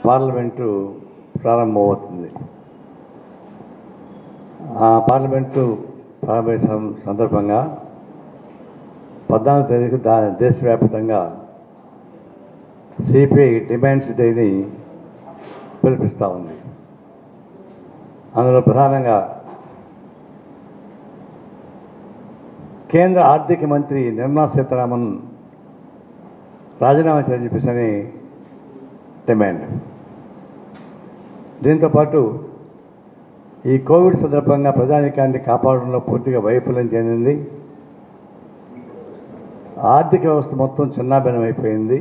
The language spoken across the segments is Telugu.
పార్లమెంటు ప్రారంభమవుతుంది ఆ పార్లమెంటు ప్రారంభ సం- సందర్భంగా పద్నాలుగు తేదీకి దా దేశవ్యాప్తంగా సిపిఐ డిమాండ్స్ డేని పిలిపిస్తూ ఉంది అందులో ప్రధానంగా కేంద్ర ఆర్థిక మంత్రి నిర్మలా సీతారామన్ రాజీనామా చేయని చెప్పేసి అని డిమాండ్ దీంతోపాటు ఈ కోవిడ్ సందర్భంగా ప్రజానికాన్ని కాపాడడంలో పూర్తిగా వైఫల్యం చెందింది ఆర్థిక వ్యవస్థ మొత్తం చిన్నాభిన్నం అయిపోయింది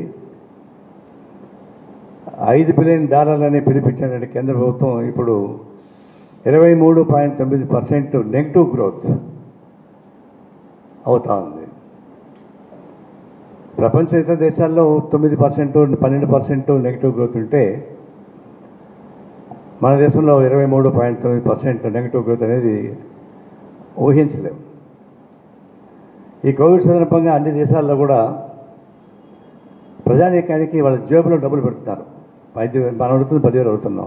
ఐదు బిలియన్ డాలర్లని పిలిపించినటువంటి కేంద్ర ప్రభుత్వం ఇప్పుడు ఇరవై మూడు పాయింట్ తొమ్మిది పర్సెంట్ నెగిటివ్ గ్రోత్ అవుతా ఉంది ప్రపంచ ఇతర దేశాల్లో తొమ్మిది పర్సెంట్ పన్నెండు పర్సెంట్ నెగిటివ్ గ్రోత్ ఉంటే మన దేశంలో ఇరవై మూడు పాయింట్ తొమ్మిది పర్సెంట్ నెగిటివ్ గ్రోత్ అనేది ఊహించలేము ఈ కోవిడ్ సందర్భంగా అన్ని దేశాల్లో కూడా ప్రజానీకానికి వాళ్ళ జేబులో డబ్బులు పెడుతున్నారు ఐదు మనం అడుగుతుంది పదివేలు అడుగుతున్నాం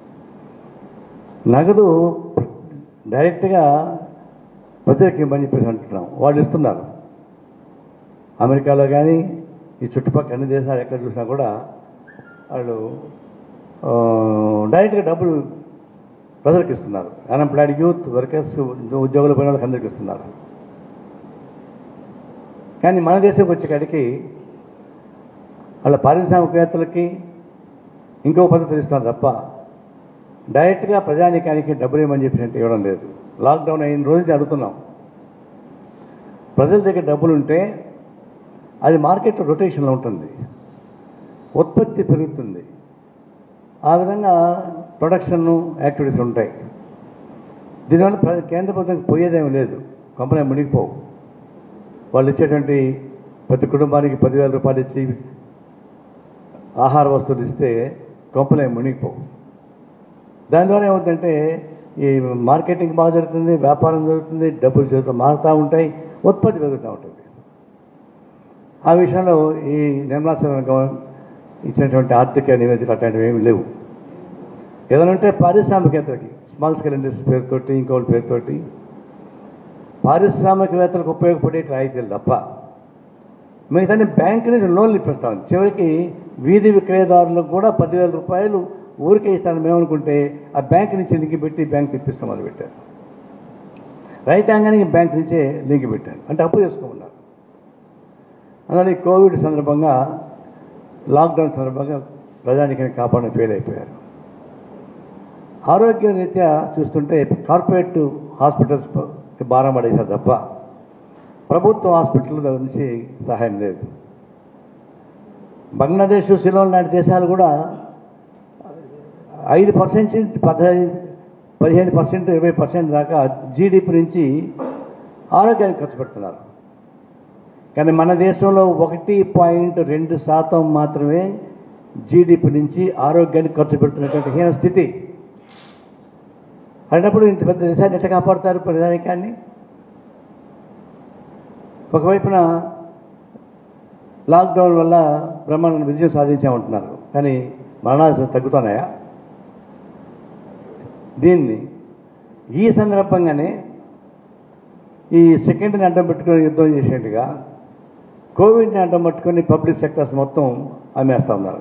నగదు డైరెక్ట్గా ప్రజలకి ఇవ్వమని చెప్పేసి అంటున్నాం వాళ్ళు ఇస్తున్నారు అమెరికాలో కానీ ఈ చుట్టుపక్కల అన్ని దేశాలు ఎక్కడ చూసినా కూడా వాళ్ళు ఆ, డైరెక్ట్గా డబ్బులు ప్రజలకు ఇస్తున్నారు అన్ఎంప్లాయిడ్ యూత్ వర్కర్స్ ఉద్యోగులు పోయిన వాళ్ళకి అందరికి ఇస్తున్నారు కానీ మన దేశంకి వచ్చేకాడికి వాళ్ళ పారిశ్రామికవేత్తలకి ఇంకో పద్ధతులు ఇస్తున్నారు తప్ప డైరెక్ట్గా ప్రజానీకానికి డబ్బులు ఇవ్వమని చెప్పి అంటే ఇవ్వడం లేదు లాక్డౌన్ అయిన రోజు నుంచి అడుగుతున్నాం ప్రజల దగ్గర డబ్బులు ఉంటే అది మార్కెట్ రొటేషన్లో ఉంటుంది ఉత్పత్తి పెరుగుతుంది ఆ విధంగా ప్రొడక్షన్ యాక్టివిటీస్ ఉంటాయి దీనివల్ల ప్ర- కేంద్ర ప్రభుత్వం పోయేదేమీ లేదు కంపెనీ మునిగిపోవు వాళ్ళు ఇచ్చేటువంటి ప్రతి కుటుంబానికి పదివేల రూపాయలు ఇచ్చి ఆహార వస్తువులు ఇస్తే కంపెనీ మునిగిపోవు దాని ద్వారా ఏమవుతుందంటే ఈ మార్కెటింగ్ బాగా జరుగుతుంది వ్యాపారం జరుగుతుంది డబ్బులు చేతులు మారుతూ ఉంటాయి ఉత్పత్తి పెరుగుతూ ఉంటుంది ఆ విషయంలో ఈ నిర్మలా సీతారామన్ గవర్నమెంట్ ఇచ్చినటువంటి ఆర్థిక నివేదిక అట్లాంటివి ఏమి లేవు ఏదైనా ఉంటే పారిశ్రామికవేత్తలకి స్మాల్ స్కేల్ ఇండస్ట్రీ పేరుతోటి ఇంకోటి పేరుతోటి పారిశ్రామికవేత్తలకు ఉపయోగపడే రాయితీలు తప్ప మిగతా బ్యాంకు నుంచి లోన్లు ఇప్పిస్తాం చివరికి వీధి విక్రయదారులకు కూడా పదివేల రూపాయలు ఊరికే ఇస్తాను మేము అనుకుంటే ఆ బ్యాంక్ నుంచి లింక్ పెట్టి బ్యాంక్ ఇప్పిస్తాం మొదలు పెట్టారు రైతాంగానికి బ్యాంక్ నుంచే లింక్ పెట్టారు అంటే అప్పు చేసుకోమన్నారు అందువల్ల ఈ కోవిడ్ సందర్భంగా లాక్డౌన్ సందర్భంగా ప్రజానికాన్ని కాపాడడం ఫెయిల్ అయిపోయారు ఆరోగ్య రీత్యా చూస్తుంటే కార్పొరేట్ హాస్పిటల్స్ భారం పడేశారు తప్ప ప్రభుత్వ హాస్పిటల్ నుంచి సహాయం లేదు బంగ్లాదేశ్ సిలోన్ లాంటి దేశాలు కూడా ఐదు పర్సెంట్ నుంచి పదహైదు పదిహేను పర్సెంట్ ఇరవై పర్సెంట్ దాకా జీడిపి నుంచి ఆరోగ్యానికి ఖర్చు పెడుతున్నారు కానీ మన దేశంలో ఒకటి పాయింట్ రెండు శాతం మాత్రమే జీడిపి నుంచి ఆరోగ్యానికి ఖర్చు పెడుతున్నటువంటి హీన స్థితి అయినప్పుడు ఇంత పెద్ద దేశాన్ని ఎట్లా కాపాడుతారు ప్రజానికాన్ని ఒకవైపున లాక్డౌన్ వల్ల బ్రహ్మాండ విజయం సాధించామంటున్నారు కానీ మరణాలు తగ్గుతున్నాయా దీన్ని ఈ సందర్భంగానే ఈ సెకండ్ని అడ్డం పెట్టుకొని యుద్ధం చేసేట్టుగా కోవిడ్ని అడ్డం పట్టుకొని పబ్లిక్ సెక్టర్స్ మొత్తం అమ్మేస్తూ ఉన్నారు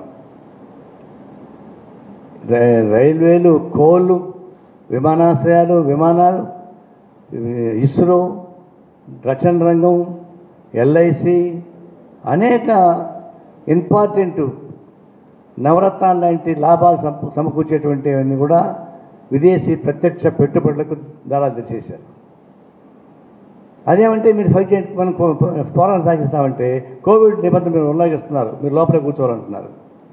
రై- రైల్వేలు కోళ్ళు విమానాశ్రయాలు విమానాలు ఇస్రో రక్షణ రంగం ఎల్ఐసి అనేక ఇంపార్టెంట్ నవరత్నాలు లాంటి లాభాలు సమ సమకూర్చేటువంటివన్నీ కూడా విదేశీ ప్రత్యక్ష పెట్టుబడులకు దారాలు తెరిచేశారు అదేమంటే మీరు ఫైట్ చేయండి మనం పో- పో- పోరాటం సాగిస్తామంటే కోవిడ్ నిబంధనలు మీరు ఉల్లంఘిస్తున్నారు మీరు లోపలే కూర్చోవాలంటున్నారు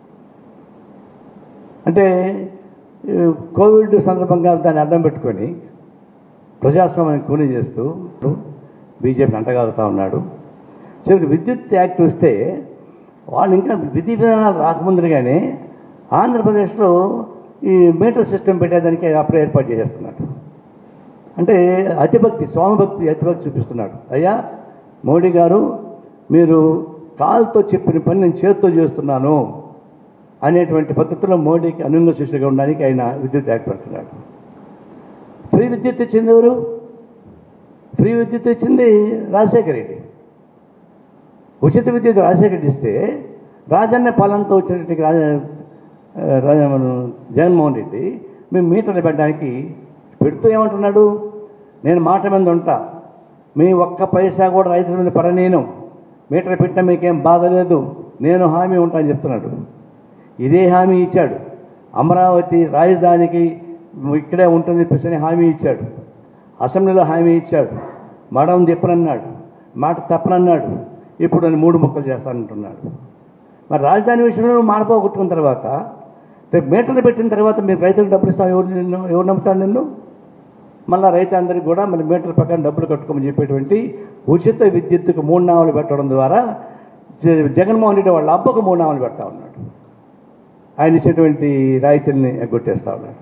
అంటే ఈ కోవిడ్ సందర్భంగా దాన్ని అడ్డం పెట్టుకొని ప్రజాస్వామ్యాన్ని కూలీ చేస్తూ బీజేపీని అంటగాగుతూ ఉన్నాడు చివరికి విద్యుత్ యాక్ట్ వస్తే వాళ్ళు ఇంకా విధి విధానాలు రాకముందుగానే ఆంధ్రప్రదేశ్లో ఈ మీటర్ సిస్టమ్ పెట్టేదానికి అప్పుడే ఏర్పాటు చేసేస్తున్నాడు అంటే అతిభక్తి స్వామిభక్తి అతిభక్తి చూపిస్తున్నాడు అయ్యా మోడీ గారు మీరు కాలుతో చెప్పిన పని నేను చేత్తో చేస్తున్నాను అనేటువంటి పద్ధతిలో మోడీకి అనుంగ శిష్యుగా ఉండడానికి ఆయన విద్యుత్ ఏర్పడుతున్నాడు ఫ్రీ విద్యుత్ ఇచ్చింది ఎవరు ఫ్రీ విద్యుత్ ఇచ్చింది రాజశేఖర రెడ్డి ఉచిత విద్యుత్ రాజశేఖర రెడ్డి ఇస్తే రాజన్న పాలనతో వచ్చినటువంటి రాజ రాజ- మన జగన్మోహన్ రెడ్డి మేము మీటర్లు పెట్టడానికి పెడుతూ ఏమంటున్నాడు నేను మాట మీద ఉంటా మీ ఒక్క పైసా కూడా రైతుల మీద పడ నేను మీటర్ పెట్టినా మీకేం బాధ లేదు నేను హామీ ఉంటానని చెప్తున్నాడు ఇదే హామీ ఇచ్చాడు అమరావతి రాజధానికి ఇక్కడే ఉంటుంది చెప్పేసి అని హామీ ఇచ్చాడు అసెంబ్లీలో హామీ ఇచ్చాడు మడం చెప్పనన్నాడు మాట తప్పనన్నాడు ఇప్పుడు నేను మూడు మొక్కలు చేస్తానంటున్నాడు మరి రాజధాని విషయంలో నువ్వు మాట పోగొట్టుకున్న తర్వాత రేపు మీటర్లు పెట్టిన తర్వాత మీరు రైతులకు డబ్బులు ఇస్తాం ఎవరు నిన్ను ఎవరు నమ్ముతాడు నిన్ను మళ్ళీ రైతులందరికీ కూడా మన మీటర్ ప్రకారం డబ్బులు కట్టుకోమని చెప్పేటువంటి ఉచిత విద్యుత్తుకు మూడు నామాలు పెట్టడం ద్వారా జ- జగన్మోహన్ రెడ్డి వాళ్ళ అబ్బకు మూడు నామాలు పెడతా ఉన్నాడు ఆయన ఇచ్చేటువంటి రాయితీల్ని ఎగ్గొట్టేస్తా ఉన్నాడు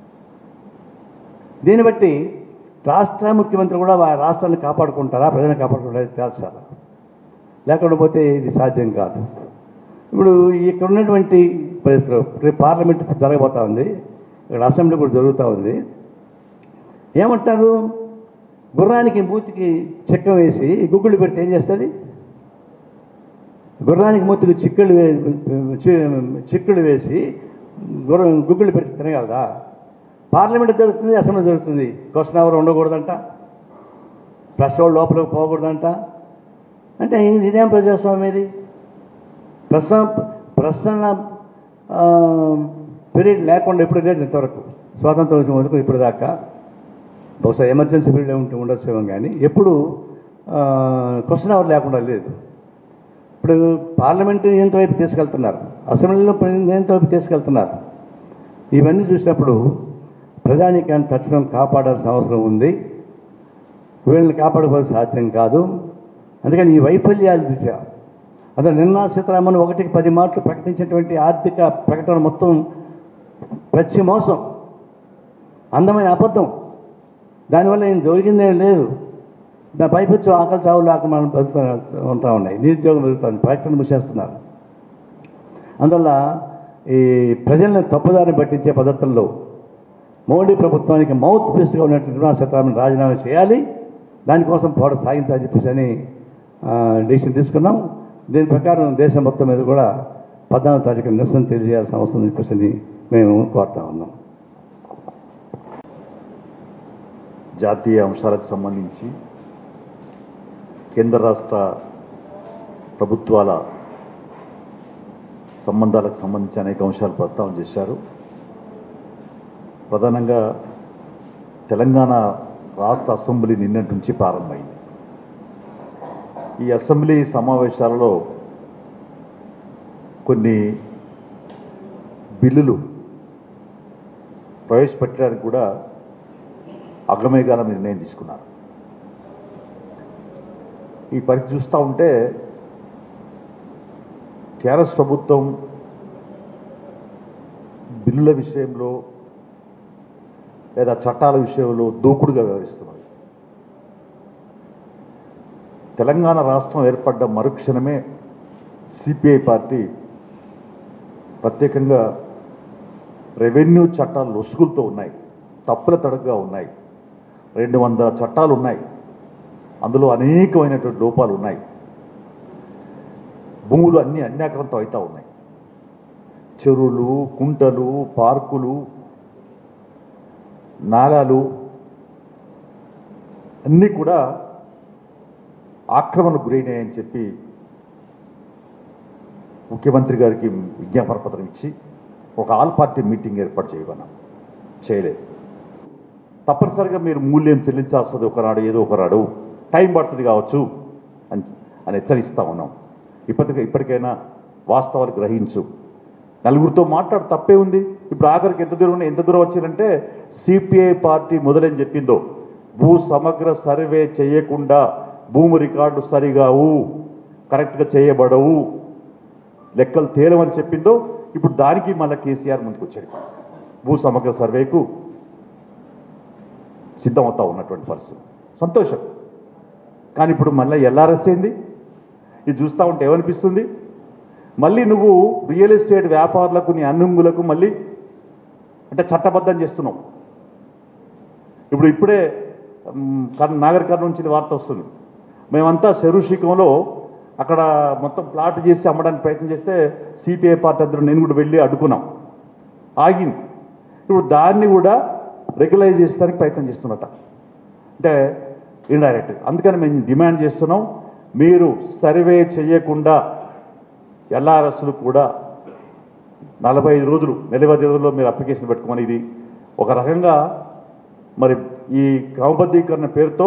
దీన్ని బట్టి రాష్ట్ర ముఖ్యమంత్రి కూడా వా- రాష్ట్రాన్ని కాపాడుకుంటారా ప్రజలను కాపాడుకుంటారా ఇది తేల్చాలా లేకుండా పోతే ఇది సాధ్యం కాదు ఇప్పుడు ఇక్కడ ఉన్నటువంటి పరిస్థితులు రేపు పార్లమెంట్ జరగబోతా ఉంది ఇక్కడ అసెంబ్లీ కూడా జరుగుతూ ఉంది ఏమంటారు గుర్రానికి మూతికి చెక్క వేసి గుగ్గులు పెడితే ఏం చేస్తుంది గుర్రానికి మూతికి చిక్కుళ్ళు వే చి- చిక్కుళ్ళు వేసి గుర్రం గుగ్గులు పెడితే తినగలదా పార్లమెంట్ జరుగుతుంది అసెంబ్లీ జరుగుతుంది క్వశ్చన్ అవర్ ఉండకూడదంట ప్రెస్ వాళ్ళు లోపలికి పోకూడదంట అంటే ఇది- ఇదేం ప్రజాస్వామ్యం ఇది ప్రశ్న ప్రశ్న పీరియడ్ లేకుండా ఎప్పుడు లేదు ఇంతవరకు స్వాతంత్రం వచ్చిన వరకు ఇప్పుడు దాకా బహుశా ఎమర్జెన్సీ పీరియడ్ ఉంటే ఉండొచ్చేమో కానీ ఎప్పుడు క్వశ్చన్ అవర్ లేకుండా లేదు ఇప్పుడు పార్లమెంట్ ఎంతవైపు తీసుకెళ్తున్నారు అసెంబ్లీలో ఎంతవైపు తీసుకెళ్తున్నారు ఇవన్నీ చూసినప్పుడు ప్రజానీకాన్ని తక్షణం కాపాడాల్సిన అవసరం ఉంది వీళ్ళని కాపాడుకోవాల్సిన సాధ్యం కాదు అందుకని ఈ వైఫల్యాలు దృష్ట్యా అదే నిర్మలా సీతారామన్ ఒకటికి పది మాటలు ప్రకటించినటువంటి ఆర్థిక ప్రకటన మొత్తం ప్రతి మోసం అందమైన అబద్ధం దానివల్ల ఏం జరిగిందేం లేదు నా పైపచ్చు ఆకలి చావులు లేక మనం బతుకుతూ ఉంటా ఉన్నాయి నిరుద్యోగం పెరుగుతుంది ప్రకటన మూసేస్తున్నారు అందువల్ల ఈ ప్రజలను తప్పుదారిని పట్టించే పద్ధతుల్లో మోడీ ప్రభుత్వానికి మౌత్ పీస్గా ఉన్నటువంటి నిర్మలా సీతారామన్ రాజీనామా చేయాలి దానికోసం పోరాట సాగించాలని చెప్పేసి అని డిసిషన్ తీసుకున్నాం దీని ప్రకారం దేశం మొత్తం మీద కూడా పద్నాలుగు తారీఖు నిరసన తెలియజేయాల్సిన అవసరం ఉందని చెప్పేసి అని మేము కోరుతా ఉన్నాం జాతీయ అంశాలకు సంబంధించి కేంద్ర రాష్ట్ర ప్రభుత్వాల సంబంధాలకు సంబంధించి అనేక అంశాలు ప్రస్తావన చేశారు ప్రధానంగా తెలంగాణ రాష్ట్ర అసెంబ్లీ నిన్నటి నుంచి ప్రారంభమైంది ఈ అసెంబ్లీ సమావేశాలలో కొన్ని బిల్లులు ప్రవేశపెట్టడానికి కూడా అగమేఘాల నిర్ణయం తీసుకున్నారు ఈ పరిస్థితి చూస్తూ ఉంటే టీఆర్ఎస్ ప్రభుత్వం బిల్లుల విషయంలో లేదా చట్టాల విషయంలో దూకుడుగా వ్యవహరిస్తున్నది తెలంగాణ రాష్ట్రం ఏర్పడ్డ మరుక్షణమే సిపిఐ పార్టీ ప్రత్యేకంగా రెవెన్యూ చట్టాలు లొసుగులతో ఉన్నాయి తప్పుల తడగ్గా ఉన్నాయి రెండు వందల చట్టాలు ఉన్నాయి అందులో అనేకమైనటువంటి లోపాలు ఉన్నాయి భూములు అన్నీ అన్యాక్రంతం అవుతూ ఉన్నాయి చెరువులు కుంటలు పార్కులు నాలాలు అన్నీ కూడా ఆక్రమణకు గురైనాయని చెప్పి ముఖ్యమంత్రి గారికి విజ్ఞాపన పత్రం ఇచ్చి ఒక ఆల్ పార్టీ మీటింగ్ ఏర్పాటు చేయమన్నాం చేయలేదు తప్పనిసరిగా మీరు మూల్యం చెల్లించాల్సి వస్తుంది ఒకనాడు ఏదో ఒకనాడు టైం పడుతుంది కావచ్చు అని అని హెచ్చరిస్తూ ఉన్నాం ఇప్పటికే ఇప్పటికైనా వాస్తవాలు గ్రహించు నలుగురితో మాట్లాడు తప్పే ఉంది ఇప్పుడు ఆఖరికి ఎంత దూరం ఎంత దూరం వచ్చిందంటే సిపిఐ పార్టీ మొదలని చెప్పిందో భూ సమగ్ర సర్వే చేయకుండా భూమి రికార్డు సరిగావు కరెక్ట్గా చేయబడవు లెక్కలు తేలమని చెప్పిందో ఇప్పుడు దానికి మళ్ళీ కేసీఆర్ ముందుకు వచ్చాడు భూ సమగ్ర సర్వేకు సిద్ధమవుతా ఉన్నటువంటి పరిస్థితి సంతోషం కానీ ఇప్పుడు మళ్ళీ ఎల్ఆర్ఎస్ ఏంది ఇది చూస్తూ ఉంటే ఏమనిపిస్తుంది మళ్ళీ నువ్వు రియల్ ఎస్టేట్ వ్యాపారులకు నీ అన్నుంగులకు మళ్ళీ అంటే చట్టబద్ధం చేస్తున్నావు ఇప్పుడు ఇప్పుడే మ్, కర్- నాగర్ కర్నూలు నుంచి ఇది వార్త వస్తుంది మేమంతా శరుశిఖంలో అక్కడ మొత్తం ప్లాట్ చేసి అమ్మడానికి ప్రయత్నం చేస్తే సిపిఐ పార్టీ అందరూ నేను కూడా వెళ్ళి అడ్డుకున్నాం ఆగింది ఇప్పుడు దాన్ని కూడా రెగ్యులైజ్ చేసడానికి ప్రయత్నం చేస్తున్నట అంటే ఇండైరెక్ట్ అందుకని మేము డిమాండ్ చేస్తున్నాం మీరు సర్వే చేయకుండా ఎల్ఆర్ఎస్లు కూడా నలభై ఐదు రోజులు నిలబడి రోజుల్లో మీరు అప్లికేషన్ పెట్టుకోమని ఇది ఒక రకంగా మరి ఈ క్రమబద్ధీకరణ పేరుతో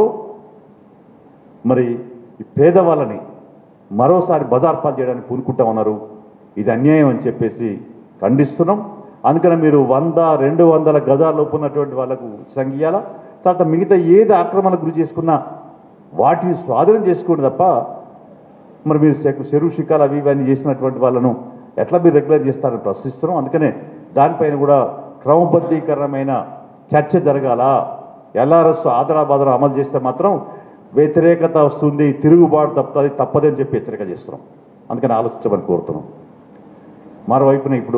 మరి ఈ పేదవాళ్ళని మరోసారి బజార్పాలు చేయడానికి పూనుకుంటా ఉన్నారు ఇది అన్యాయం అని చెప్పేసి ఖండిస్తున్నాం అందుకని మీరు వంద రెండు వందల గజాల్లోపు ఉన్నటువంటి వాళ్ళకు సంఘీయాల తర్వాత మిగతా ఏది ఆక్రమణకు గురి చేసుకున్నా వాటిని స్వాధీనం చేసుకోండి తప్ప మరి మీరు చెరు- చెరువు శిఖాలు అవి ఇవన్నీ చేసినటువంటి వాళ్ళను ఎట్లా మీరు రెగ్యులర్ చేస్తారని ప్రశ్నిస్తున్నాం అందుకనే దానిపైన కూడా క్రమబద్ధీకరణమైన చర్చ జరగాల ఎల్ఆర్ఎస్ ఆదరాబాదరా అమలు చేస్తే మాత్రం వ్యతిరేకత వస్తుంది తిరుగుబాటు తప్పుతుంది తప్పదని చెప్పి హెచ్చరిక చేస్తున్నాం అందుకని ఆలోచించమని కోరుతున్నాం మరోవైపున ఇప్పుడు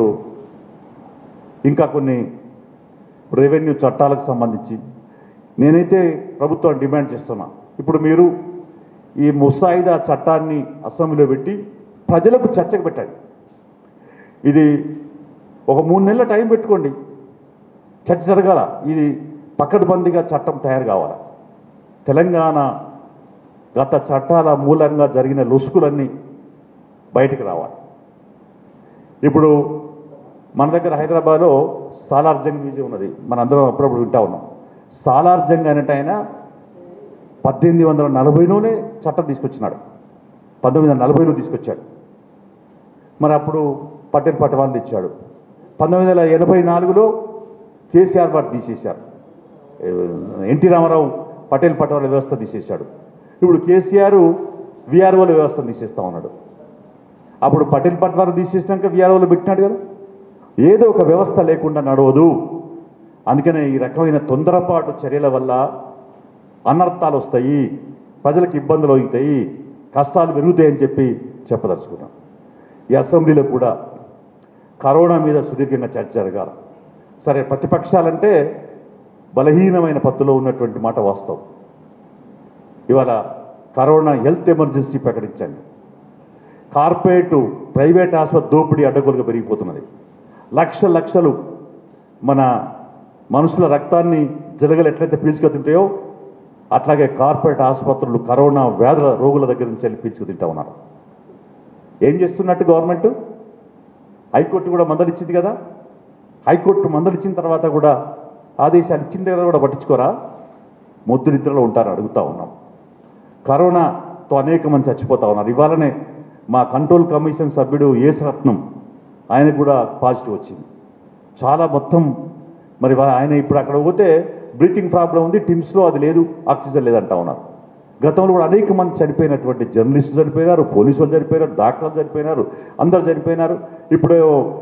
ఇంకా కొన్ని రెవెన్యూ చట్టాలకు సంబంధించి నేనైతే ప్రభుత్వం డిమాండ్ చేస్తున్నా ఇప్పుడు మీరు ఈ ముసాయిదా చట్టాన్ని అసెంబ్లీలో పెట్టి ప్రజలకు చర్చకు పెట్టండి ఇది ఒక మూడు నెలల టైం పెట్టుకోండి చర్చ జరగాల ఇది పకడ్బందీగా చట్టం తయారు కావాలి తెలంగాణ గత చట్టాల మూలంగా జరిగిన లొసుకులన్నీ బయటకు రావాలి ఇప్పుడు మన దగ్గర హైదరాబాద్లో సాలార్ జంగ్ మ్యూజియం ఉన్నది మనందరం అప్పుడప్పుడు వింటా ఉన్నాం సాలార్ జంగ్ అనేట ఆయన పద్దెనిమిది వందల నలభైలోనే చట్టం తీసుకొచ్చినాడు పంతొమ్మిది వందల నలభైలో తీసుకొచ్చాడు మరి అప్పుడు పటేల్ పటవాన్ తెచ్చాడు పంతొమ్మిది వందల ఎనభై నాలుగులో కేసీఆర్ పార్టీ తీసేశారు ఎన్టీ రామారావు పటేల్ పటవాల వ్యవస్థ తీసేశాడు ఇప్పుడు కేసీఆర్ విఆర్ఓల వ్యవస్థను తీసేస్తా ఉన్నాడు అప్పుడు పటేల్ పట్వారు తీసేసినాక విఆర్ఓలు పెట్టినాడు కదా ఏదో ఒక వ్యవస్థ లేకుండా నడవదు అందుకనే ఈ రకమైన తొందరపాటు చర్యల వల్ల అనర్థాలు వస్తాయి ప్రజలకు ఇబ్బందులు అవుతాయి కష్టాలు పెరుగుతాయని చెప్పి చెప్పదలుచుకున్నాం ఈ అసెంబ్లీలో కూడా కరోనా మీద సుదీర్ఘంగా చర్చ జరగాలి సరే ప్రతిపక్షాలంటే బలహీనమైన పత్తులో ఉన్నటువంటి మాట వాస్తవం ఇవాళ కరోనా హెల్త్ ఎమర్జెన్సీ ప్రకటించండి కార్పొరేటు ప్రైవేట్ ఆసుపత్రి దోపిడీ అడ్డగోలుగా పెరిగిపోతున్నది లక్ష లక్షలు మన మనుషుల రక్తాన్ని జలగలు ఎట్లయితే పీల్చుకు తింటాయో అట్లాగే కార్పొరేట్ ఆసుపత్రులు కరోనా వ్యాధుల రోగుల దగ్గర నుంచి వెళ్ళి పీల్చుకు తింటా ఉన్నారు ఏం చేస్తున్నట్టు గవర్నమెంట్ హైకోర్టు కూడా మందలిచ్చింది కదా హైకోర్టు మందలిచ్చిన తర్వాత కూడా ఆదేశాలు ఇచ్చిన దగ్గర కూడా పట్టించుకోరా మొద్దు నిద్రలో ఉంటారు అడుగుతా ఉన్నాం కరోనాతో అనేక మంది చచ్చిపోతా ఉన్నారు ఇవాళనే మా కంట్రోల్ కమిషన్ సభ్యుడు ఏస్ రత్నం ఆయనకు కూడా పాజిటివ్ వచ్చింది చాలా మొత్తం మరి వా- ఆయన ఇప్పుడు అక్కడ పోతే బ్రీతింగ్ ప్రాబ్లం ఉంది టిమ్స్లో అది లేదు ఆక్సిజన్ లేదంటా ఉన్నారు గతంలో కూడా అనేక మంది చనిపోయినటువంటి జర్నలిస్టులు చనిపోయినారు పోలీసులు చనిపోయినారు డాక్టర్లు చనిపోయినారు అందరు చనిపోయినారు ఇప్పుడు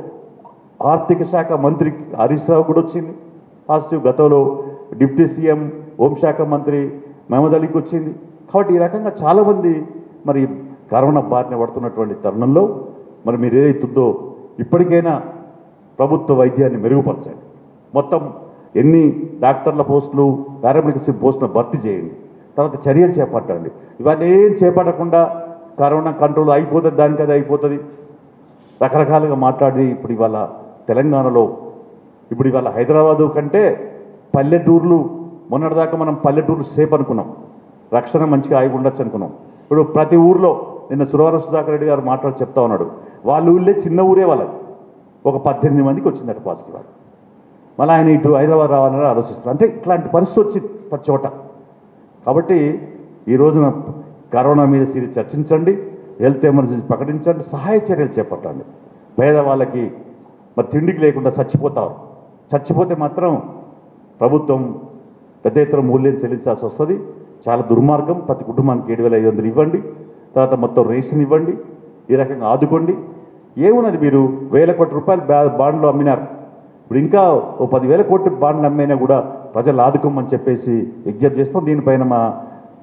ఆర్థిక శాఖ మంత్రి హరీష్ రావు కూడా వచ్చింది పాజిటివ్ గతంలో డిప్యూటీ సీఎం హోంశాఖ మంత్రి మహమ్మద్ అలీకి వచ్చింది కాబట్టి ఈ రకంగా చాలామంది మరి కరోనా బారిన పడుతున్నటువంటి తరుణంలో మరి మీరు ఏదైతుందో ఇప్పటికైనా ప్రభుత్వ వైద్యాన్ని మెరుగుపరచండి మొత్తం ఎన్ని డాక్టర్ల పోస్టులు పారామెడికల్ పోస్టులు భర్తీ చేయండి తర్వాత చర్యలు చేపట్టండి ఇవన్నీ ఏం చేపట్టకుండా కరోనా కంట్రోల్ అయిపోతుంది దానికి అది అయిపోతుంది రకరకాలుగా మాట్లాడి ఇప్పుడు ఇవాళ తెలంగాణలో ఇప్పుడు ఇవాళ హైదరాబాదు కంటే పల్లెటూర్లు మొన్నటిదాకా మనం పల్లెటూర్లు సేఫ్ అనుకున్నాం రక్షణ మంచిగా ఆగి ఉండొచ్చు అనుకున్నాం ఇప్పుడు ప్రతి ఊర్లో నిన్న సురవర సుధాకర్ రెడ్డి గారు మాట్లాడి చెప్తా ఉన్నాడు వాళ్ళ ఊళ్ళే చిన్న ఊరే వాళ్ళది ఒక పద్దెనిమిది మందికి వచ్చిందట పాజిటివ్ వాళ్ళు మళ్ళీ ఆయన ఇటు హైదరాబాద్ రావాలని ఆలోచిస్తారు అంటే ఇట్లాంటి పరిస్థితి వచ్చి ప్రతి చోట కాబట్టి ఈ రోజున కరోనా మీద సీరి చర్చించండి హెల్త్ ఎమర్జెన్సీ ప్రకటించండి సహాయ చర్యలు చేపట్టండి పేదవాళ్ళకి మరి తిండికి లేకుండా చచ్చిపోతారు చచ్చిపోతే మాత్రం ప్రభుత్వం పెద్ద ఎత్తున మూల్యం చెల్లించాల్సి వస్తుంది చాలా దుర్మార్గం ప్రతి కుటుంబానికి ఏడు వేల ఐదు వందలు ఇవ్వండి తర్వాత మొత్తం రేషన్ ఇవ్వండి ఈ రకంగా ఆదుకోండి ఏమున్నది మీరు వేల కోట్ల రూపాయలు బ్యా బాండ్లు అమ్మినారు ఇప్పుడు ఇంకా ఓ పదివేల కోట్ల బాండ్లు అమ్మైనా కూడా ప్రజలు ఆదుకోమని చెప్పేసి విజ్ఞప్తి చేస్తాం దీనిపైన మా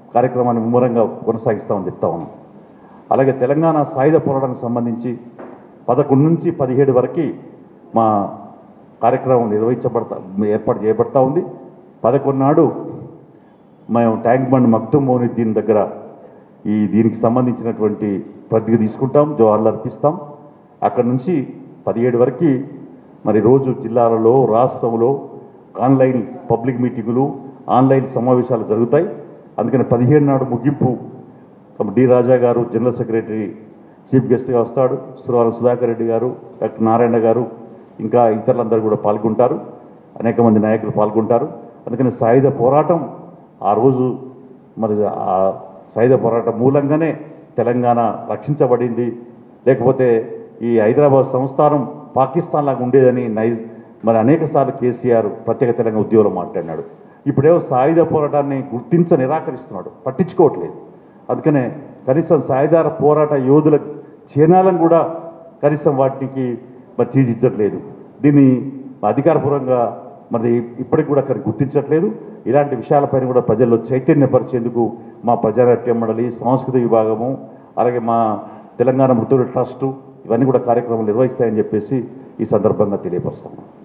కార్యక్రమాన్ని ముమ్మరంగా కొనసాగిస్తామని చెప్తా ఉన్నాం అలాగే తెలంగాణ సాయుధ పోరాటానికి సంబంధించి పదకొండు నుంచి పదిహేడు వరకు మా కార్యక్రమం నిర్వహించబడతా ఏర్పాటు చేయబడతా ఉంది పదకొండు నాడు మేము ట్యాంక్ బండ్ మక్తుమ్ మోనిద్దీన్ దగ్గర ఈ దీనికి సంబంధించినటువంటి ప్రతిగా తీసుకుంటాం జోహార్లు అర్పిస్తాం అక్కడ నుంచి పదిహేడు వరకు మరి రోజు జిల్లాలలో రాష్ట్రంలో ఆన్లైన్ పబ్లిక్ మీటింగులు ఆన్లైన్ సమావేశాలు జరుగుతాయి అందుకని పదిహేడు నాడు ముగింపు డి రాజా గారు జనరల్ సెక్రటరీ చీఫ్ గెస్ట్గా వస్తాడు సురవరం సుధాకర్ రెడ్డి గారు డాక్టర్ నారాయణ గారు ఇంకా ఇతరులందరూ కూడా పాల్గొంటారు అనేక మంది నాయకులు పాల్గొంటారు అందుకని సాయుధ పోరాటం ఆ రోజు మరి ఆ సాయుధ పోరాటం మూలంగానే తెలంగాణ రక్షించబడింది లేకపోతే ఈ హైదరాబాద్ సంస్థానం పాకిస్తాన్ లాగా ఉండేదని నై మరి అనేక సార్లు కేసీఆర్ ప్రత్యేక తెలంగాణ ఉద్యోగంలో మాట్లాడినాడు ఇప్పుడేమో సాయుధ పోరాటాన్ని గుర్తించ నిరాకరిస్తున్నాడు పట్టించుకోవట్లేదు అందుకనే కనీసం సాయుధార పోరాట యోధుల చిహ్నాలను కూడా కనీసం వాటికి మరి తీర్చిద్దట్లేదు దీన్ని అధికారపూర్వంగా మరి ఇప్పటికి కూడా అక్కడ గుర్తించట్లేదు ఇలాంటి విషయాలపైన కూడా ప్రజల్లో చైతన్యపరిచేందుకు మా ప్రజానాట్య మండలి సాంస్కృతిక విభాగము అలాగే మా తెలంగాణ మృతుల ట్రస్టు ఇవన్నీ కూడా కార్యక్రమాలు నిర్వహిస్తాయని చెప్పేసి ఈ సందర్భంగా తెలియపరుస్తాము